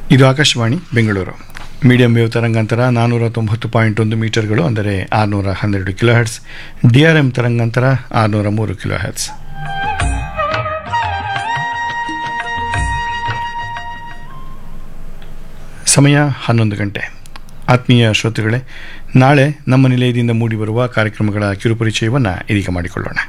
ಇದು Akashvani Bengaluru medium wave ತರಂಗಾಂತರ ನಾನ್ನೂರ ತೊಂಬತ್ತು ಪಾಯಿಂಟ್ ಒಂದು ಮೀಟರ್ಗಳು ಅಂದರೆ ಆರುನೂರ ಹನ್ನೆರಡು kilo hertz D R M ತರಂಗಾಂತರ ಆರುನೂರ ಮೂರು ಕಿಲೋ ಹರ್ಟ್ಸ್ ಸಮಯ ಹನ್ನೊಂದು ಗಂಟೆ ಆತ್ಮೀಯ ಶ್ರೋತೃಗಳೇ ನಾಳೆ ನಮ್ಮ ನಿಲಯದಿಂದ ಮೂಡಿಬರುವ ಕಾರ್ಯಕ್ರಮಗಳ ಕಿರುಪರಿಚಯವನ್ನು ಇದೀಗ ಮಾಡಿಕೊಳ್ಳೋಣ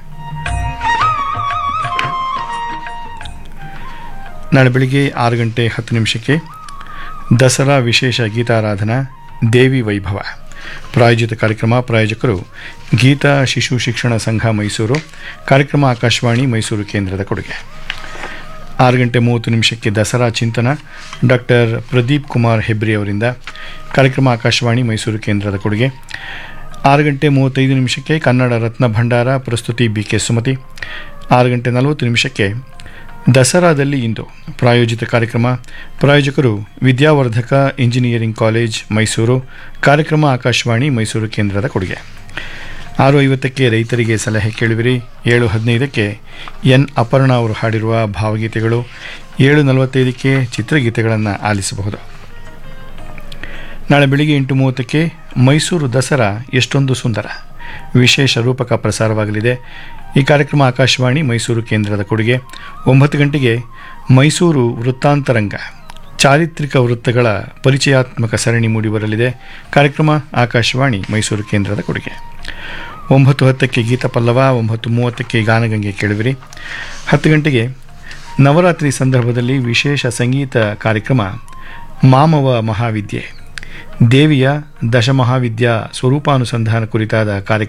ನಾಳೆ ಬೆಳಿಗ್ಗೆ ಆರು ಗಂಟೆ ಹತ್ತು ನಿಮಿಷಕ್ಕೆ ದಸರಾ ವಿಶೇಷ ಗೀತಾರಾಧನಾ ದೇವಿ ವೈಭವ ಪ್ರಾಯೋಜಿತ ಕಾರ್ಯಕ್ರಮ ಪ್ರಾಯೋಜಕರು ಗೀತಾ ಶಿಶು ಶಿಕ್ಷಣ ಸಂಘ ಮೈಸೂರು ಕಾರ್ಯಕ್ರಮ ಆಕಾಶವಾಣಿ ಮೈಸೂರು ಕೇಂದ್ರದ ಕೊಡುಗೆ ಆರು ಗಂಟೆ ಮೂವತ್ತು ನಿಮಿಷಕ್ಕೆ ದಸರಾ ಚಿಂತನ ಡಾಕ್ಟರ್ ಪ್ರದೀಪ್ ಕುಮಾರ್ ಹೆಬ್ರಿ ಅವರಿಂದ ಕಾರ್ಯಕ್ರಮ ಆಕಾಶವಾಣಿ ಮೈಸೂರು ಕೇಂದ್ರದ ಕೊಡುಗೆ ಆರು ಗಂಟೆ ಮೂವತ್ತೈದು ನಿಮಿಷಕ್ಕೆ ಕನ್ನಡ ರತ್ನ ಭಂಡಾರ ಪ್ರಸ್ತುತಿ ಬಿ ಕೆ ಸುಮತಿ ಆರು ಗಂಟೆ ನಲವತ್ತು ನಿಮಿಷಕ್ಕೆ ದಸರಾದಲ್ಲಿ ಇಂದು ಪ್ರಾಯೋಜಿತ ಕಾರ್ಯಕ್ರಮ ಪ್ರಾಯೋಜಕರು ವಿದ್ಯಾವರ್ಧಕ ಇಂಜಿನಿಯರಿಂಗ್ ಕಾಲೇಜ್ ಮೈಸೂರು ಕಾರ್ಯಕ್ರಮ ಆಕಾಶವಾಣಿ ಮೈಸೂರು ಕೇಂದ್ರದ ಕೊಡುಗೆ ಆರು ಐವತ್ತಕ್ಕೆ ರೈತರಿಗೆ ಸಲಹೆ ಕೇಳುವಿರಿ ಏಳು ಹದಿನೈದಕ್ಕೆ ಎನ್ ಅಪರ್ಣ ಅವರು ಹಾಡಿರುವ ಭಾವಗೀತೆಗಳು ಏಳು ನಲವತ್ತೈದಕ್ಕೆ ಚಿತ್ರಗೀತೆಗಳನ್ನು ಆಲಿಸಬಹುದು ನಾಳೆ ಬೆಳಿಗ್ಗೆ ಎಂಟು ಮೂವತ್ತಕ್ಕೆ ಮೈಸೂರು ದಸರಾ ಎಷ್ಟೊಂದು ಸುಂದರ ವಿಶೇಷ ರೂಪಕ ಪ್ರಸಾರವಾಗಲಿದೆ ಈ ಕಾರ್ಯಕ್ರಮ ಆಕಾಶವಾಣಿ ಮೈಸೂರು ಕೇಂದ್ರದ ಕೊಡುಗೆ ಒಂಬತ್ತು ಗಂಟೆಗೆ ಮೈಸೂರು ವೃತ್ತಾಂತರಂಗ ಚಾರಿತ್ರಿಕ ವೃತ್ತಗಳ ಪರಿಚಯಾತ್ಮಕ ಸರಣಿ ಮೂಡಿಬರಲಿದೆ ಕಾರ್ಯಕ್ರಮ ಆಕಾಶವಾಣಿ ಮೈಸೂರು ಕೇಂದ್ರದ ಕೊಡುಗೆ ಒಂಬತ್ತು ಹತ್ತಕ್ಕೆ ಗೀತ ಪಲ್ಲವ ಒಂಬತ್ತು ಮೂವತ್ತಕ್ಕೆ ಗಾನಗಂಗೆ ಕೇಳುವಿರಿ ಹತ್ತು ಗಂಟೆಗೆ ನವರಾತ್ರಿ ಸಂದರ್ಭದಲ್ಲಿ ವಿಶೇಷ ಸಂಗೀತ ಕಾರ್ಯಕ್ರಮ ಮಾಮವ ಮಹಾವಿದ್ಯೆ ದೇವಿಯ ದಶಮಹಾವಿದ್ಯಾ ಸ್ವರೂಪಾನುಸಂಧಾನ ಕುರಿತಾದ ಕಾರ್ಯಕ್ರಮ